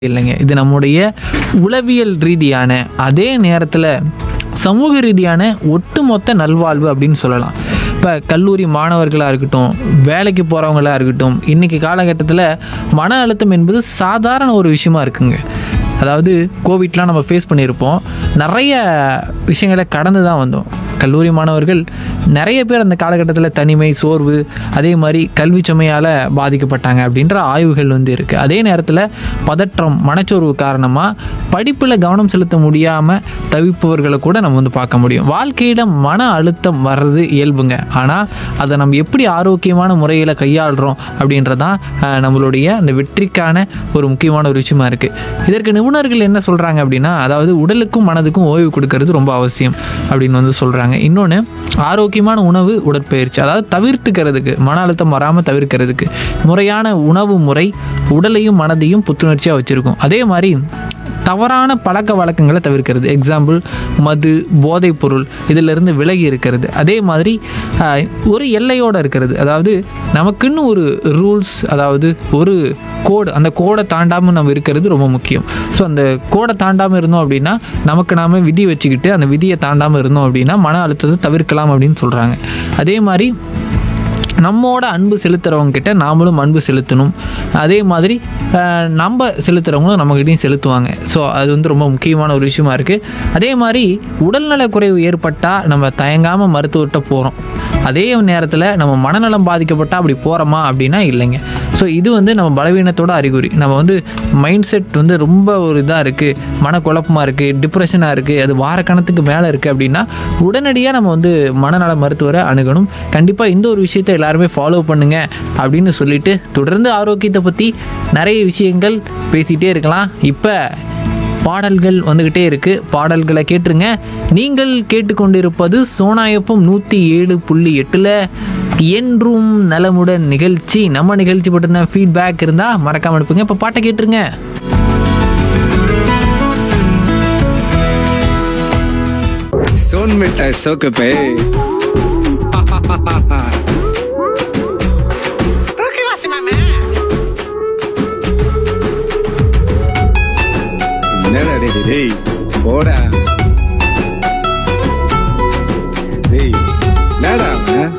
இல்லைங்க இது நம்முடைய உளவியல் ரீதியான அதே நேரத்தில் சமூக ரீதியான ஒட்டுமொத்த நல்வாழ்வு அப்படின்னு சொல்லலாம் இப்போ கல்லூரி மாணவர்களாக இருக்கட்டும் வேலைக்கு போகிறவங்களா இருக்கட்டும் இன்றைக்கி காலகட்டத்தில் மன அழுத்தம் என்பது சாதாரண ஒரு விஷயமா இருக்குங்க அதாவது கோவிட்லாம் நம்ம ஃபேஸ் பண்ணியிருப்போம் நிறைய விஷயங்களை கடந்து தான் வந்தோம் கல்லூரி மாணவர்கள் நிறைய பேர் அந்த காலகட்டத்தில் தனிமை சோர்வு அதே மாதிரி கல்வி சுமையால் பாதிக்கப்பட்டாங்க அப்படின்ற ஆய்வுகள் வந்து இருக்குது அதே நேரத்தில் பதற்றம் மனச்சோர்வு காரணமாக படிப்பில் கவனம் செலுத்த முடியாமல் தவிப்பவர்களை கூட நம்ம வந்து பார்க்க முடியும் வாழ்க்கையில் மன அழுத்தம் வர்றது இயல்புங்க ஆனால் அதை நம்ம எப்படி ஆரோக்கியமான முறையில் கையாளுறோம் அப்படின்றதான் அஹ், நம்மளுடைய அந்த வெற்றிக்கான ஒரு முக்கியமான ஒரு விஷயமா இருக்குது இதற்கு நிபுணர்கள் என்ன சொல்கிறாங்க அப்படின்னா அதாவது உடலுக்கும் மனதுக்கும் ஓய்வு கொடுக்கறது ரொம்ப அவசியம் அப்படின்னு வந்து சொல்கிறாங்க இன்னொன்று ஆரோக்கியமான உணவு உடற்பயிற்சி அதாவது தவிர்த்துக்கிறதுக்கு மன அழுத்தம் வராமல் தவிர்க்கிறதுக்கு முறையான உணவு முறை உடலையும் மனதையும் புத்துணர்ச்சியாக வச்சுருக்கும் அதே மாதிரி தவறான பழக்க வழக்கங்களை தவிர்க்கிறது எக்ஸாம்பிள் மது போதைப் பொருள் இதிலிருந்து விலகி இருக்கிறது அதே மாதிரி ஆஹ், ஒரு எல்லையோடு இருக்கிறது அதாவது நமக்குன்னு ஒரு ரூல்ஸ் அதாவது ஒரு கோடு அந்த கோடை தாண்டாமல் நம்ம இருக்கிறது ரொம்ப முக்கியம் ஸோ அந்த கோடை தாண்டாமல் இருந்தோம் அப்படின்னா நமக்கு நாம விதி வச்சுக்கிட்டு அந்த விதியை தாண்டாமல் இருந்தோம் அப்படின்னா மன அழுத்தத்தை தவிர்க்கலாம் அப்படின்னு சொல்கிறாங்க அதே மாதிரி நம்மோட அன்பு செலுத்துறவங்க கிட்ட நாமளும் அன்பு செலுத்தணும் அதே மாதிரி அஹ், நம்ம செலுத்துகிறவங்களும் நம்மகிட்டையும் செலுத்துவாங்க ஸோ அது வந்து ரொம்ப முக்கியமான ஒரு விஷயமா இருக்குது அதே மாதிரி உடல்நல குறைவு ஏற்பட்டால் நம்ம தயங்காமல் மருத்துவர்கிட்ட போகிறோம் அதே நேரத்தில் நம்ம மனநலம் பாதிக்கப்பட்டால் அப்படி போகிறோமா அப்படின்னா இல்லைங்க ஸோ இது வந்து நம்ம பலவீனத்தோட அறிகுறி நம்ம வந்து மைண்ட் செட் வந்து ரொம்ப ஒரு இதாக இருக்குது மனக்குழப்பமாக இருக்குது டிப்ரெஷனாக இருக்குது அது வாரக்கணத்துக்கு மேலே இருக்குது அப்படின்னா உடனடியாக நம்ம வந்து மனநல மருத்துவரை அணுகணும் கண்டிப்பாக இந்த ஒரு விஷயத்தை எல்லாருமே ஃபாலோ பண்ணுங்க அப்படின்னு சொல்லிட்டு தொடர்ந்து ஆரோக்கியத்தை பற்றி நிறைய விஷயங்கள் பேசிகிட்டே இருக்கலாம் இப்போ பாடல்கள் வந்துக்கிட்டே இருக்குது பாடல்களை கேட்டுருங்க நீங்கள் கேட்டுக்கொண்டிருப்பது சோனாயப்பம் நூற்றி ஏழு புள்ளி எட்டில் என்றும் நலமுடன் நிகழ்ச்சி நம்ம நிகழ்ச்சி பற்றின ஃபீட்பேக் இருந்தால் மறக்காமல் அனுப்புங்க இப்போ பாட்டை கேட்டுருங்க सोन मिठाई सोक पे என்னடா டேய், டேய் போடா